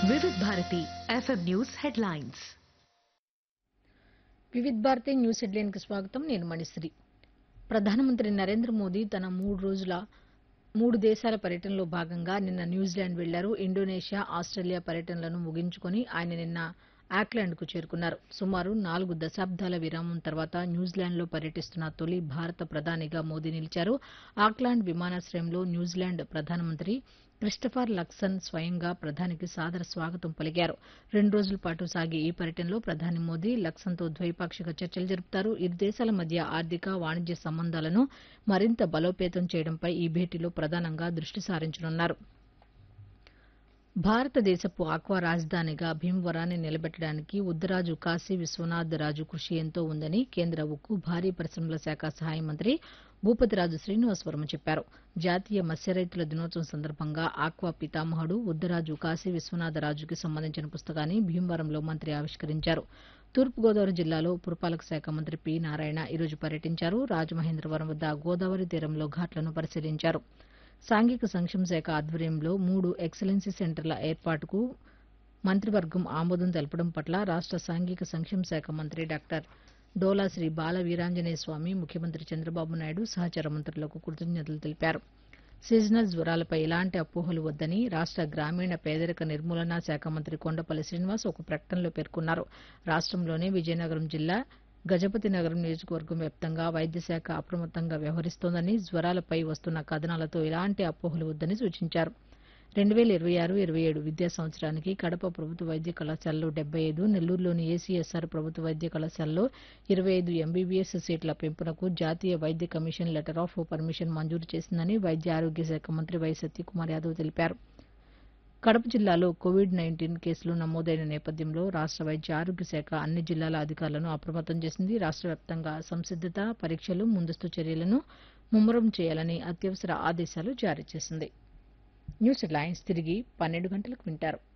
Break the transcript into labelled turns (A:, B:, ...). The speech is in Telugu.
A: వివిధ Bharati FM news headlines
B: Vividh Bharati news హెడ్లైన్కి స్వాగతం నేను మణిశ్రీ ప్రధానమంత్రి నరేంద్ర మోదీ తన మూడు రోజుల మూడు దేశాల పర్యటనలో భాగంగా నిన్న న్యూజిలాండ్ వెళ్లారు ఇండోనేషియా ఆస్ట్రేలియా పర్యటనలను ముగించుకొని ఆయన నిన్న ఆక్లాండ్కు చేరుకున్నారు సుమారు నాలుగు దశాబ్దాల విరామం తర్వాత న్యూజిలాండ్లో పర్యటిస్తున్న తొలి భారత ప్రధానిగా మోదీ నిలిచారు ఆక్లాండ్ విమానాశ్రయంలో న్యూజిలాండ్ ప్రధానమంత్రి క్రిస్టఫర్ లక్సన్ స్వయంగా ప్రధానికి సాదర స్వాగతం పలికారు రెండు రోజుల పాటు సాగే ఈ పర్యటనలో ప్రధాని మోదీ లక్సన్తో ద్వైపాక్షిక చర్చలు జరుపుతారు ఇరు దేశాల మధ్య ఆర్థిక వాణిజ్య సంబంధాలను మరింత బలోపేతం చేయడంపై ఈ భేటీలో ప్రధానంగా దృష్టి సారించనున్నారు భారతదేశపు ఆక్వా రాజధానిగా భీమవరాన్ని నిలబెట్టడానికి ఉద్దరాజు కాశీ విశ్వనాథ్ రాజు కృషి ఎంతో ఉందని కేంద్ర ఉక్కు భారీ పరిశ్రమల శాఖ సహాయ మంత్రి భూపతిరాజు శ్రీనివాసవరం చెప్పారు జాతీయ మత్స్య రైతుల దినోత్సవం సందర్భంగా ఆక్వా పితామహుడు ఉద్దరాజు కాశీ విశ్వనాథ రాజుకి సంబంధించిన పుస్తకాన్ని భీమవరంలో మంత్రి ఆవిష్కరించారు తూర్పుగోదావరి జిల్లాలో పురపాలక శాఖ మంత్రి పి నారాయణ ఈరోజు పర్యటించారు రాజమహేంద్రవరం వద్ద గోదావరి తీరంలో ఘాట్లను పరిశీలించారు సాంఘిక సంక్షేమ శాఖ ఆధ్వర్యంలో మూడు ఎక్సలెన్సీ సెంటర్ల ఏర్పాటుకు మంత్రివర్గం ఆమోదం తెలపడం పట్ల రాష్ట సాంఘిక సంక్షేమ శాఖ మంత్రి డాక్టర్ డోలా శ్రీ బాల వీరాంజనేయ స్వామి ముఖ్యమంత్రి చంద్రబాబు నాయుడు సహచర మంత్రులకు కృతజ్ఞతలు తెలిపారు సీజనల్ జ్వరాలపై ఎలాంటి అపోహలు వద్దని రాష్ట గ్రామీణ పేదరిక నిర్మూలనా శాఖ మంత్రి కొండపల్లి శ్రీనివాస్ ఒక ప్రకటనలో పేర్కొన్నారు రాష్ట్రంలోని విజయనగరం జిల్లా గజపతి నగరం నియోజకవర్గం వ్యాప్తంగా వైద్య శాఖ అప్రమత్తంగా వ్యవహరిస్తోందని జ్వరాలపై వస్తున్న కథనాలతో ఎలాంటి అపోహలు వద్దని సూచించారు రెండు వేల ఇరవై ఆరు ఇరవై ఏడు విద్యా సంవత్సరానికి కడప ప్రభుత్వ వైద్య కళాశాలలో డెబ్బై ఐదు నెల్లూరులోని ఏసీఎస్ఆర్ ప్రభుత్వ వైద్య కళాశాలలో ఇరవై ఐదు ఎంబీబీఎస్ సీట్ల పెంపునకు జాతీయ వైద్య కమిషన్ లెటర్ ఆఫ్ పర్మిషన్ మంజూరు చేసిందని వైద్య ఆరోగ్య శాఖ మంత్రి వై సత్యకుమార్ యాదవ్ తెలిపారు కడప జిల్లాలో కోవిడ్ నైన్టీన్ కేసులు నమోదైన నేపథ్యంలో రాష్ట వైద్య ఆరోగ్య శాఖ అన్ని జిల్లాల అధికారులను అప్రమత్తం చేసింది రాష్ట వ్యాప్తంగా సంసిద్దత పరీక్షలు ముందస్తు చర్యలను ముమ్మరం చేయాలని అత్యవసర ఆదేశాలు జారీ చేసింది న్యూస్ లైన్స్ తిరిగి పన్నెండు గంటలకు వింటారు